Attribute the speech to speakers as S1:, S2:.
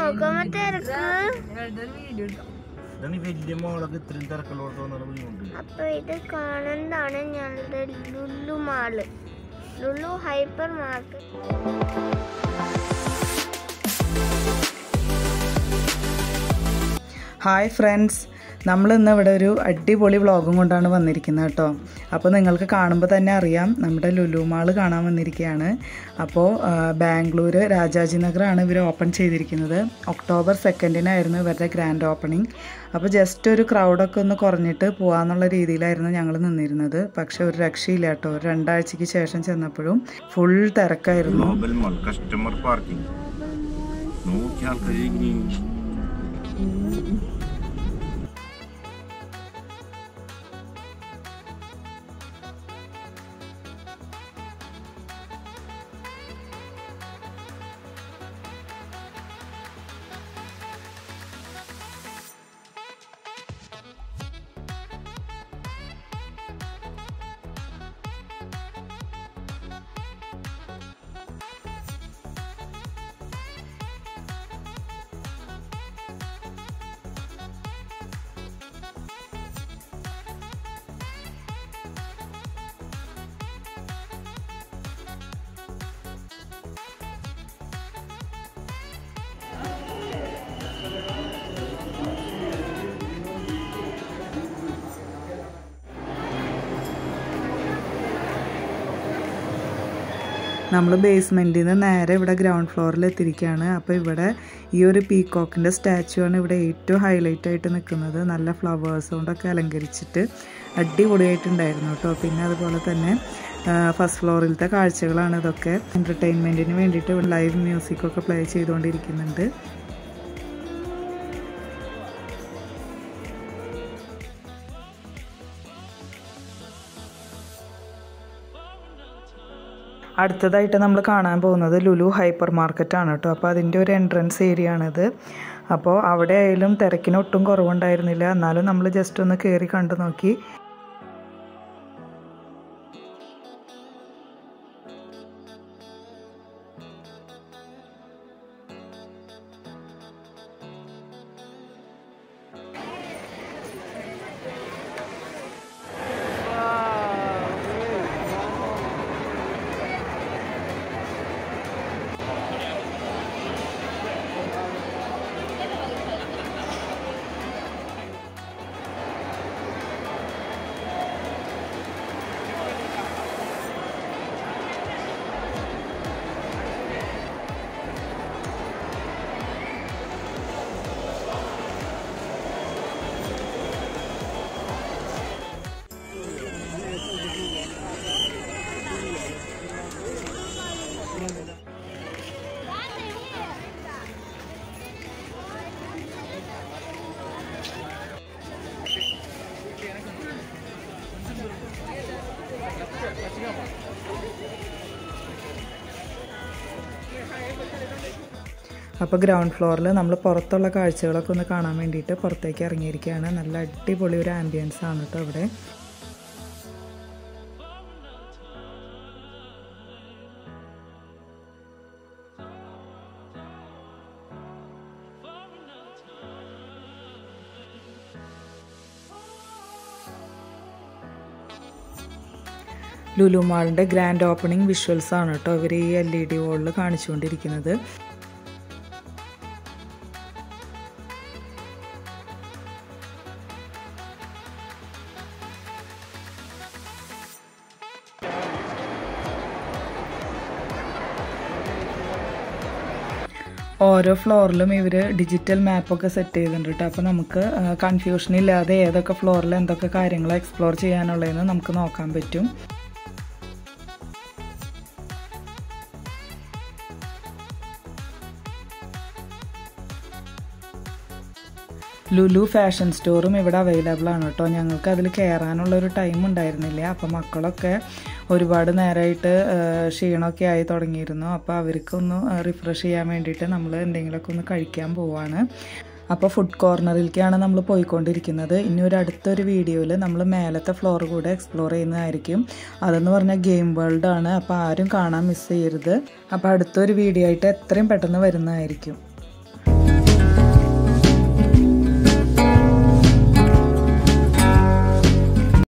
S1: നോക്കുമ്പോ തിരക്ക്
S2: വീഡിയോ എടുക്കാം
S3: ഇതാണ് ഈ വലിയ മോളൊക്കെ ഇത്രയും തിരക്കുള്ളോട്ട് വന്നുള്ള ബുദ്ധിമുട്ട്
S1: അപ്പൊ ഇത് കാണുന്നതാണ് ഞങ്ങളുടെ Lulu mall Lulu hypermarket
S4: hi friends നമ്മൾ ഇന്ന് ഇവിടെ ഒരു അടിപൊളി വ്ളോഗും കൊണ്ടാണ് വന്നിരിക്കുന്നത് കേട്ടോ അപ്പോൾ നിങ്ങൾക്ക് കാണുമ്പോൾ തന്നെ അറിയാം നമ്മുടെ ലുലു മാൾ കാണാൻ വന്നിരിക്കുകയാണ് അപ്പോൾ ആ, ബാംഗ്ലൂർ രാജാജി നഗറാണ് ഇവർ ഓപ്പൺ ചെയ്തിരിക്കുന്നത് ഒക്ടോബർ സെക്കൻഡിനായിരുന്നു ഇവരുടെ ഗ്രാൻഡ് ഓപ്പണിംഗ് അപ്പോൾ ജസ്റ്റ് ഒരു ക്രൗഡൊക്കെ ഒന്ന് കുറഞ്ഞിട്ട് പോകാന്നുള്ള രീതിയിലായിരുന്നു ഞങ്ങൾ നിന്നിരുന്നത് പക്ഷെ ഒരു രക്ഷയില്ല കേട്ടോ ഒരു രണ്ടാഴ്ചയ്ക്ക് ശേഷം ചെന്നപ്പോഴും ഫുൾ തിരക്കായിരുന്നു
S3: ഗ്ലോബൽ മോൾ കസ്റ്റമർ പാർക്കിംഗ് നോക്കി ആൾക്കാർ
S4: നമ്മൾ ബേസ്മെൻറ്റിൽ നിന്ന് നേരെ ഇവിടെ ഗ്രൗണ്ട് ഫ്ലോറിൽ എത്തിയിരിക്കുകയാണ് അപ്പോൾ ഇവിടെ ഈ ഒരു പീകോക്കിൻ്റെ സ്റ്റാച്ചു ആണ് ഇവിടെ ഏറ്റവും ഹൈലൈറ്റ് ആയിട്ട് നിൽക്കുന്നത് നല്ല ഫ്ലവേഴ്സ് കൊണ്ടൊക്കെ അലങ്കരിച്ചിട്ട് അടിപൊളിയായിട്ടുണ്ടായിരുന്നു കേട്ടോ പിന്നെ അതുപോലെ തന്നെ ഫസ്റ്റ് ഫ്ലോറിലത്തെ കാഴ്ചകളാണ് ഇതൊക്കെ എൻ്റർടൈൻമെൻറ്റിന് വേണ്ടിയിട്ട് ലൈവ് മ്യൂസിക്കൊക്കെ പ്ലേ ചെയ്തുകൊണ്ടിരിക്കുന്നുണ്ട് അടുത്തതായിട്ട് നമ്മൾ കാണാൻ പോകുന്നത് ലുലു ഹൈപ്പർ മാർക്കറ്റാണ് കേട്ടോ അപ്പോൾ അതിൻ്റെ ഒരു എൻട്രൻസ് ഏരിയ ആണിത് അപ്പോൾ അവിടെ ആയാലും തിരക്കിന് ഒട്ടും കുറവുണ്ടായിരുന്നില്ല എന്നാലും നമ്മൾ ജസ്റ്റ് ഒന്ന് കയറി കണ്ടു നോക്കി അപ്പോൾ ഗ്രൗണ്ട് ഫ്ലോറിൽ നമ്മൾ പുറത്തുള്ള കാഴ്ചകളൊക്കെ ഒന്ന് കാണാൻ വേണ്ടിയിട്ട് പുറത്തേക്ക് ഇറങ്ങിയിരിക്കുകയാണ് നല്ല അടിപൊളി ഒരു ആംബിയൻസ് ആണ് കേട്ടോ ഇവിടെ ലുലു മാളിൻ്റെ ഗ്രാൻഡ് ഓപ്പണിംഗ് വിഷ്വൽസ് ആണ് കേട്ടോ ഇവർ ഈ എൽ ഇ ഡി വോളിൽ കാണിച്ചുകൊണ്ടിരിക്കുന്നത് ഓരോ ഫ്ലോറിലും ഇവർ ഡിജിറ്റൽ മാപ്പൊക്കെ സെറ്റ് ചെയ്തിട്ടുണ്ട് കേട്ടോ അപ്പോൾ നമുക്ക് കൺഫ്യൂഷൻ ഇല്ലാതെ ഏതൊക്കെ ഫ്ലോറിൽ എന്തൊക്കെ കാര്യങ്ങൾ എക്സ്പ്ലോർ ചെയ്യാനുള്ളതെന്ന് നമുക്ക് നോക്കാൻ പറ്റും ലുലു ഫാഷൻ സ്റ്റോറും ഇവിടെ അവൈലബിൾ ആണ് കേട്ടോ ഞങ്ങൾക്ക് അതിൽ കയറാനുള്ള ഒരു ടൈം ഉണ്ടായിരുന്നില്ല അപ്പോൾ മക്കളൊക്കെ ഒരുപാട് നേരമായിട്ട് ക്ഷീണമൊക്കെ ആയി തുടങ്ങിയിരുന്നു അപ്പോൾ അവർക്കൊന്ന് റിഫ്രഷ് ചെയ്യാൻ വേണ്ടിയിട്ട് നമ്മൾ എന്തെങ്കിലുമൊക്കെ ഒന്ന് കഴിക്കാൻ പോവാണ് അപ്പോൾ ഫുഡ് കോർണറിലേക്കാണ് നമ്മൾ പോയിക്കൊണ്ടിരിക്കുന്നത് ഇനി ഒരു അടുത്തൊരു വീഡിയോയിൽ നമ്മൾ മേലത്തെ ഫ്ലോർ കൂടെ എക്സ്പ്ലോർ ചെയ്യുന്നതായിരിക്കും അതെന്ന് പറഞ്ഞാൽ ഗെയിം വേൾഡ് ആണ് അപ്പോൾ ആരും കാണാൻ മിസ് ചെയ്യരുത് അപ്പോൾ അടുത്തൊരു വീഡിയോ ആയിട്ട് എത്രയും പെട്ടെന്ന് വരുന്നതായിരിക്കും